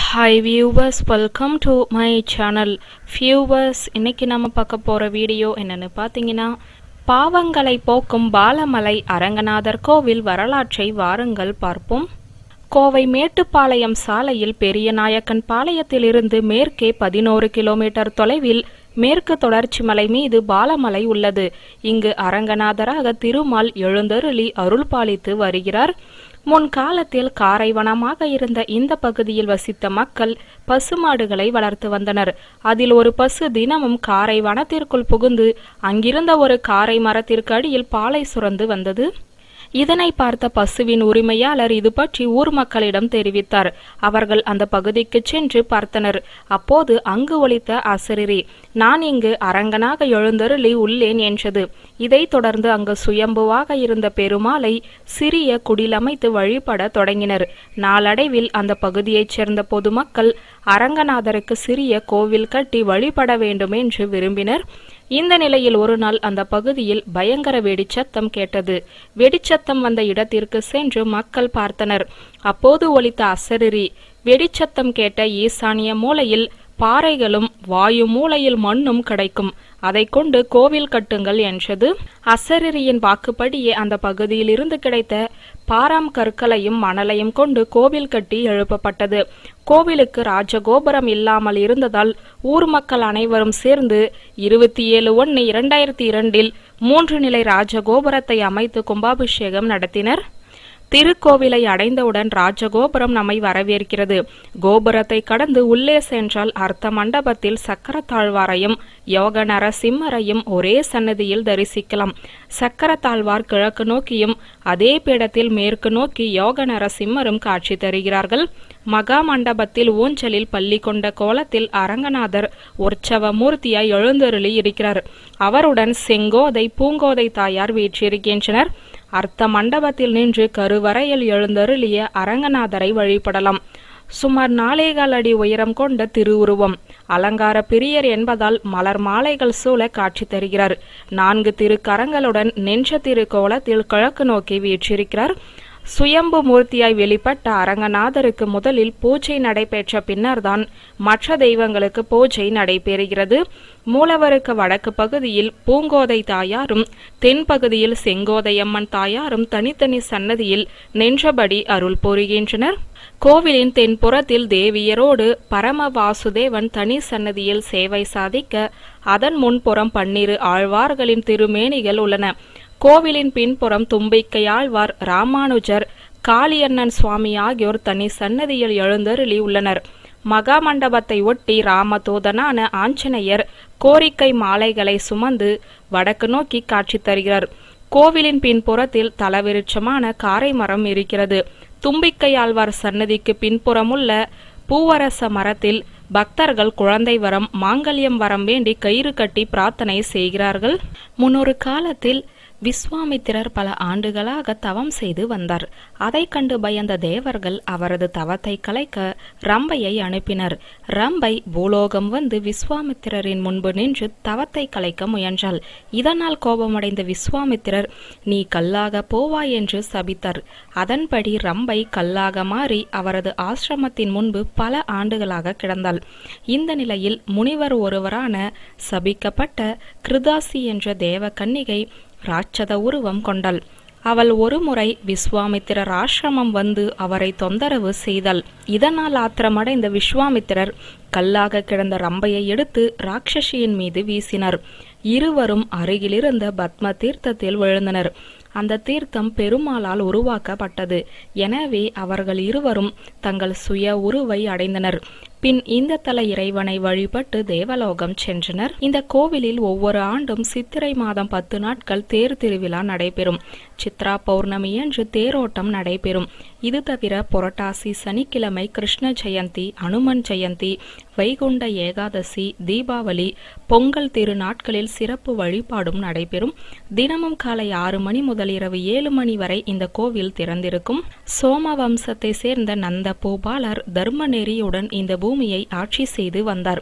hi viewers welcome to my channel viewers இன்னைக்கு நம்ம பார்க்க போகிற வீடியோ என்னன்னு பார்த்தீங்கன்னா பாவங்களை போக்கும் பாலமலை அரங்கநாதர் கோவில் வரலாற்றை வாருங்கள் பார்ப்போம் கோவை மேட்டுப்பாளையம் சாலையில் பெரியநாயக்கன் பாளையத்திலிருந்து மேற்கே பதினோரு கிலோமீட்டர் தொலைவில் மேற்கு தொடர்ச்சி மலை மீது பாலமலை உள்ளது இங்கு அரங்கநாதராக திருமால் எழுந்தருளி அருள் பாலித்து வருகிறார் முன் காலத்தில் காரைவனமாக இருந்த இந்த பகுதியில் வசித்த மக்கள் பசுமாடுகளை வளர்த்து வந்தனர் அதில் ஒரு பசு தினமும் காரை வனத்திற்குள் புகுந்து அங்கிருந்த ஒரு காரை மரத்திற்கு அடியில் பாலை சுரந்து வந்தது இதனை பார்த்த பசுவின் உரிமையாளர் இது பற்றி ஊர் மக்களிடம் தெரிவித்தார் அவர்கள் அந்த பகுதிக்கு சென்று பார்த்தனர் அப்போது அங்கு ஒலித்த அசரிரி நான் இங்கு அரங்கனாக எழுந்தருளி உள்ளேன் என்றது இதைத் தொடர்ந்து அங்கு சுயம்புவாக இருந்த பெருமாளை சிறிய குடிலமைத்து வழிபட தொடங்கினர் நாளடைவில் அந்த பகுதியைச் சேர்ந்த பொதுமக்கள் அரங்கநாதருக்கு சிறிய கோவில் கட்டி வழிபட வேண்டும் என்று விரும்பினர் இந்த நிலையில் ஒரு நாள் அந்த பகுதியில் பயங்கர வெடிச்சத்தம் கேட்டது வெடிச்சத்தம் வந்த இடத்திற்கு சென்று மக்கள் பார்த்தனர் அப்போது ஒலித்த அசரிரி வெடிச்சத்தம் கேட்ட ஈசானிய மூலையில் பாறைகளும் வாயு மூலையில் மண்ணும் கிடைக்கும் அதை கொண்டு கோவில் கட்டுங்கள் என்றது அசரிரியின் வாக்குப்படியே அந்த பகுதியில் இருந்து கிடைத்த பாராம் கற்களையும் மணலையும் கொண்டு கோவில் கட்டி எழுப்பப்பட்டது கோவிலுக்கு ராஜகோபுரம் இல்லாமல் இருந்ததால் ஊர் மக்கள் அனைவரும் சேர்ந்து இருபத்தி ஏழு ஒன்று இரண்டாயிரத்தி இரண்டில் மூன்று நிலை ராஜகோபுரத்தை அமைத்து கும்பாபிஷேகம் நடத்தினர் திருக்கோவிலை அடைந்தவுடன் ராஜகோபுரம் நம்மை வரவேற்கிறது கோபுரத்தை கடந்து உள்ளே சென்றால் அர்த்த மண்டபத்தில் சக்கரத்தாழ்வாரையும் யோக நரசிம்மரையும் ஒரே சன்னதியில் தரிசிக்கலாம் சக்கரத்தாழ்வார் கிழக்கு நோக்கியும் அதே பீடத்தில் மேற்கு நோக்கி யோக நரசிம்மரும் காட்சி தருகிறார்கள் மகா மண்டபத்தில் ஊஞ்சலில் பள்ளி கொண்ட கோலத்தில் அரங்கநாதர் உற்சவ மூர்த்தியாய் எழுந்தருளி இருக்கிறார் அவருடன் செங்கோதை பூங்கோதை தாயார் வீற்றிருக்கின்றனர் அர்த்த மண்டபத்தில் நின்று கருவறையில் எழுந்தருளிய அரங்கநாதரை வழிபடலாம் சுமார் நாலேகால் அடி உயரம் கொண்ட திருவுருவம் அலங்கார பிரியர் என்பதால் மலர் மாலைகள் சூழ காட்சி தருகிறார் நான்கு திருக்கரங்களுடன் நெஞ்ச திருக்கோலத்தில் கிழக்கு நோக்கி வீற்றிருக்கிறார் சுயம்பு மூர்த்தியாய் வெளிப்பட்ட அரங்கநாதருக்கு முதலில் பூஜை நடைபெற்ற பின்னர்தான் மற்ற தெய்வங்களுக்கு பூஜை நடைபெறுகிறது மூலவருக்கு வடக்கு பகுதியில் பூங்கோதை தாயாரும் தென்பகுதியில் செங்கோதையம்மன் தாயாரும் தனித்தனி சன்னதியில் நின்றபடி அருள் புரிகின்றனர் கோவிலின் தென்புறத்தில் தேவியரோடு பரம வாசுதேவன் தனி சன்னதியில் சேவை சாதிக்க அதன் முன்புறம் பன்னிரு ஆழ்வார்களின் திருமேனிகள் உள்ளன கோவிலின் பின்புறம் தும்பிக்கை ஆழ்வார் ராமானுஜர் காளியண்ணன் சுவாமி ஆகியோர் தனி சன்னதியில் எழுந்தருளி உள்ளனர் மகா மண்டபத்தை ஒட்டி ராமதூதனான ஆஞ்சநேயர் கோரிக்கை மாலைகளை சுமந்து வடக்கு நோக்கி காட்சி தருகிறார் கோவிலின் பின்புறத்தில் தலவிருட்சமான காரை மரம் இருக்கிறது தும்பிக்கை ஆழ்வார் சன்னதிக்கு பின்புறமுள்ள பூவரச மரத்தில் பக்தர்கள் குழந்தை வரம் மாங்கல்யம் வரம் வேண்டி கயிறு கட்டி பிரார்த்தனை செய்கிறார்கள் முன்னொரு காலத்தில் விஸ்வாமித்திரர் பல ஆண்டுகளாக தவம் செய்து வந்தார் அதை கண்டு பயந்த தேவர்கள் அவரது தவத்தை கலைக்க ரம்பையை அனுப்பினர் ரம்பை பூலோகம் வந்து விஸ்வாமித்திரரின் முன்பு நின்று தவத்தை கலைக்க முயன்றாள் இதனால் கோபமடைந்த விஸ்வாமித்திரர் நீ கல்லாக போவாய் என்று சபித்தார் அதன்படி ரம்பை கல்லாக மாறி அவரது ஆசிரமத்தின் முன்பு பல ஆண்டுகளாக கிடந்தாள் இந்த நிலையில் முனிவர் ஒருவரான சபிக்கப்பட்ட கிருதாசி என்ற தேவ கன்னிகை ராட்சத உருவம் கொண்டாள் அவள் ஒருமுறை விஸ்வாமித்திரர் ஆசிரமம் வந்து அவரை தொந்தரவு செய்தாள் இதனால் ஆத்திரமடைந்த விஸ்வாமித்திரர் கல்லாக கிடந்த ரம்பையை எடுத்து ராட்சசியின் மீது வீசினர் இருவரும் அருகிலிருந்த பத்ம தீர்த்தத்தில் விழுந்தனர் அந்த தீர்த்தம் பெருமாளால் உருவாக்கப்பட்டது எனவே அவர்கள் இருவரும் தங்கள் சுய உருவை அடைந்தனர் பின் இந்த தல இறைவனை வழிபட்டு தேவலோகம் சென்றனர் இந்த கோவிலில் ஒவ்வொரு ஆண்டும் சித்திரை மாதம் பத்து நாட்கள் தேர் திருவிழா நடைபெறும் சித்ரா பௌர்ணமி என்று தேரோட்டம் நடைபெறும் இது தவிர புரட்டாசி சனிக்கிழமை கிருஷ்ண ஜெயந்தி அனுமன் ஜெயந்தி வைகுண்ட ஏகாதசி தீபாவளி பொங்கல் திரு நாட்களில் சிறப்பு வழிபாடும் நடைபெறும் தினமும் காலை ஆறு மணி முதல் இரவு ஏழு மணி வரை இந்த கோவில் திறந்திருக்கும் சோம வம்சத்தை சேர்ந்த நந்த பூபாலர் தர்மநெறியுடன் இந்த பூமியை ஆட்சி செய்து வந்தார்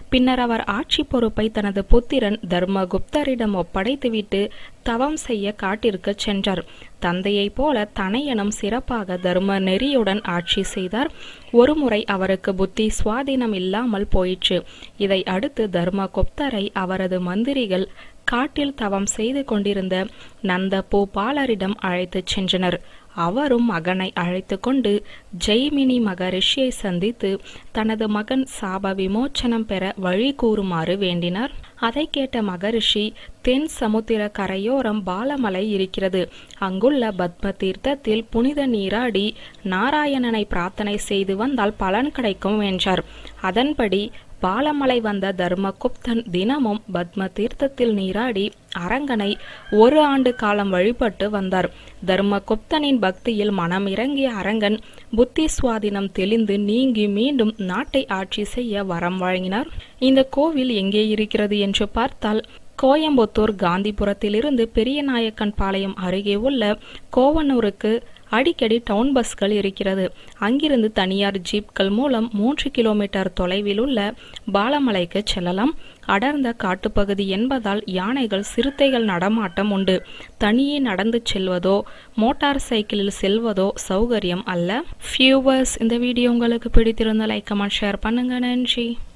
பின்னர் அவர் ஆட்சி பொறுப்பை தனது புத்திரன் தர்மகுப்தரிடம் ஒப்படைத்துவிட்டு தவம் செய்ய காட்டிற்கு சென்றார் தந்தையைப் போல தனையனும் சிறப்பாக தர்ம நெறியுடன் ஆட்சி செய்தார் ஒருமுறை அவருக்கு புத்தி சுவாதீனம் இல்லாமல் போயிற்று இதை அடுத்து தர்மகுப்தரை அவரது மந்திரிகள் காட்டில் தவம் செய்து கொண்டிருந்த நந்த பூபாலரிடம் அழைத்துச் சென்றனர் அவரும் மகனை அழைத்து கொண்டு ஜெய்மினி மகரிஷியை சந்தித்து தனது மகன் சாப விமோச்சனம் பெற வழி கூறுமாறு வேண்டினார் அதை கேட்ட மகரிஷி தென் சமுத்திர கரையோரம் பாலமலை இருக்கிறது அங்குள்ள பத்ம தீர்த்தத்தில் புனித நீராடி நாராயணனை பிரார்த்தனை செய்து வந்தால் பலன் கிடைக்கும் என்றார் அதன்படி பாலமலை வந்த தர்மகுப்தன் தினமும் பத்ம தீர்த்தத்தில் நீராடி அரங்கனை ஒரு ஆண்டு காலம் வழிபட்டு வந்தார் தர்மகுப்தனின் பக்தியில் மனம் இறங்கிய அரங்கன் புத்தி சுவாதீனம் தெளிந்து நீங்கி மீண்டும் நாட்டை ஆட்சி செய்ய வரம் வழங்கினார் இந்த கோவில் எங்கே இருக்கிறது என்று பார்த்தால் கோயம்புத்தூர் காந்திபுரத்திலிருந்து பெரியநாயக்கன் பாளையம் அருகே உள்ள கோவனூருக்கு அடிக்கடி டவுன் பஸ்கள் இருக்கிறது அங்கிருந்து தனியார் ஜீப்கள் மூலம் மூன்று கிலோமீட்டர் தொலைவில் உள்ள பாலமலைக்கு செல்லலாம் அடர்ந்த காட்டுப்பகுதி என்பதால் யானைகள் சிறுத்தைகள் நடமாட்டம் உண்டு தனியே நடந்து செல்வதோ மோட்டார் சைக்கிளில் செல்வதோ சௌகரியம் அல்ல ஃபியூவர்ஸ் இந்த வீடியோ உங்களுக்கு பிடித்திருந்த லைக் கமெண்ட் ஷேர் பண்ணுங்க நன்றி